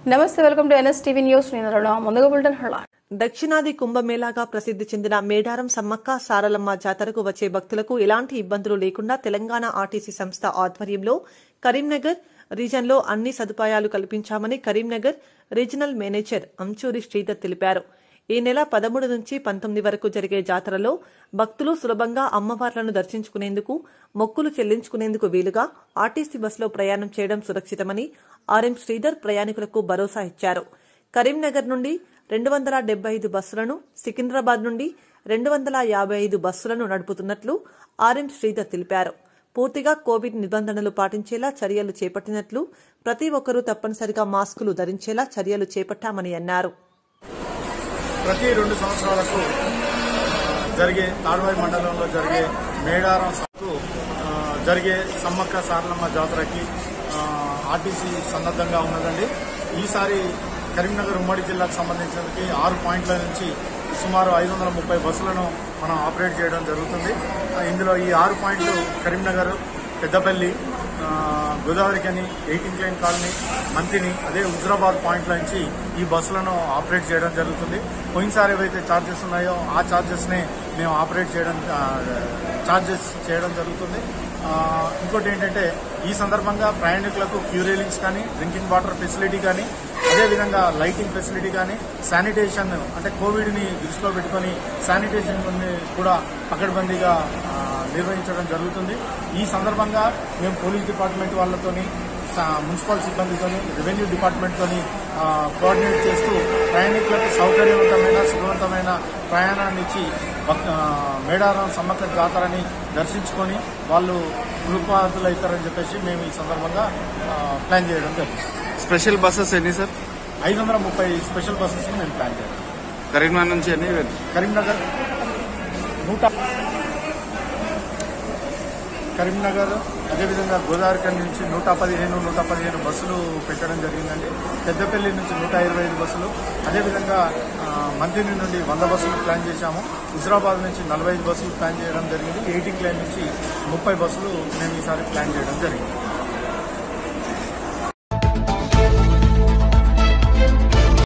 నమస్తే welcome to NS TV news నేను అరుణ. ముందుగా బులెటిన్ హెడ్లైన్ దక్షిణాది కుంభమేళాగా ప్రసిద్ధి చెందిన మేడారం సమ్మక్క సారలమ్మ జాతరకు వచ్చే భక్తులకు ఎలాంటి ఇబ్బందులు లేకుండా తెలంగాణ ఆర్టీసీ సంస్థ ఆధ్వర్యంలో కరీంనగర్ రీజన్లో అన్ని సదుపాయాలు కల్పించామని కరీంనగర్ రీజనల్ మేనేజర్ అంచూరి శ్రీధర్ తెలిపారు ఈ నెల పదమూడు నుంచి పంతొమ్మిది వరకు జరిగే జాతరలో భక్తులు సులభంగా అమ్మవార్లను దర్శించుకునేందుకు మొక్కులు చెల్లించుకునేందుకు వీలుగా ఆర్టీసీ బస్సులో ప్రయాణం చేయడం సురక్షితమని ఆర్ఎం శ్రీధర్ ప్రయాణికులకు భరోసా ఇచ్చారు కరీంనగర్ నుండి రెండు వందల డెబ్బై ఐదు బస్సులను సికింద్రాబాద్ నుండి రెండు వందల యాభై ఐదు బస్సులను నడుపుతున్నట్లు ఆర్ఎం శ్రీధర్ తెలిపారు పూర్తిగా కోవిడ్ నిబంధనలు పాటించేలా చర్యలు చేపట్టినట్లు ప్రతి ఒక్కరూ తప్పనిసరిగా మాస్కులు ధరించేలా చర్యలు చేపట్టామని అన్నారు ప్రతి రెండు సంవత్సరాలకు జరిగే తాడ్వాయి మండలంలో జరిగే మేడారం సభకు ఆ, జరిగే సమ్మక్క సారలమ్మ జాతరకి ఆ, ఆర్టీసీ సన్నద్ధంగా ఉన్నదండి ఈసారి కరీంనగర్ ఉమ్మడి జిల్లాకు సంబంధించినకి ఆరు పాయింట్ల నుంచి సుమారు ఐదు వందల ముప్పై బస్సులను మనం ఆపరేట్ చేయడం జరుగుతుంది ఆ, ఇందులో ఈ ఆరు పాయింట్లు కరీంనగర్ పెద్దపల్లి ఆ, గోదావరికని ఎయిటీన్ క్లైన్ కాలనీ మంతిని అదే హుజరాబాద్ పాయింట్ల నుంచి ఈ బస్సులను ఆపరేట్ చేయడం జరుగుతుంది పోయినసారి ఏవైతే ఛార్జెస్ ఉన్నాయో ఆ ఛార్జెస్నే మేము ఆపరేట్ చేయడం ఛార్జెస్ చేయడం జరుగుతుంది ఆ, ఇంకోటి ఏంటంటే ఈ సందర్భంగా ప్రయాణికులకు క్యూరేలింగ్స్ కానీ డ్రింకింగ్ వాటర్ ఫెసిలిటీ కానీ అదేవిధంగా లైటింగ్ ఫెసిలిటీ కానీ శానిటేషన్ అంటే కోవిడ్ని దృష్టిలో పెట్టుకొని శానిటేషన్ కూడా పకడ్బందీగా ఆ, నిర్వహించడం జరుగుతుంది ఈ సందర్భంగా మేము పోలీస్ డిపార్ట్మెంట్ వాళ్ళతోని స- మున్సిపల్ సిబ్బందితోని రెవెన్యూ డిపార్ట్మెంట్తోని ఆ, కోఆర్డినేట్ చేస్తూ ప్రయాణికులకు సౌకర్యవంతమైన సుఖవంతమైన ప్రయాణాన్ని ఇచ్చి భక్- ఆ, మేడారం సమ్మక్క జాతరని దర్శించుకొని వాళ్ళు కృపార్థులు అవుతారని చెప్పేసి మేము ఈ సందర్భంగా ఆ, ప్లాన్ చేయడం జరిగింది స్పెషల్ బస్సెస్ ఎన్ని సార్ ఐదు వందల ముప్పై స్పెషల్ బస్సెస్ మేము ప్లాన్ చేయాలి కరీంనగర్ నుంచి ఎన్ని కరీంనగర్ నూట కరీంనగర్ అదేవిధంగా గోదావరికర్ నుంచి నూట పదిహేను నూట పదిహేను బస్సులు పెట్టడం జరిగిందండి పెద్దపల్లి నుంచి నూట ఇరవై ఐదు బస్సులు అదేవిధంగా ఆ, మంత్రి నుండి వంద బస్సులు ప్లాన్ చేశాము హుజరాబాద్ నుంచి నలభై ఐదు బస్సులు ప్లాన్ చేయడం జరిగింది ఎయిటింగ్ లైన్ నుంచి ముప్పై బస్సులు మేము ఈసారి ప్లాన్ చేయడం జరిగింది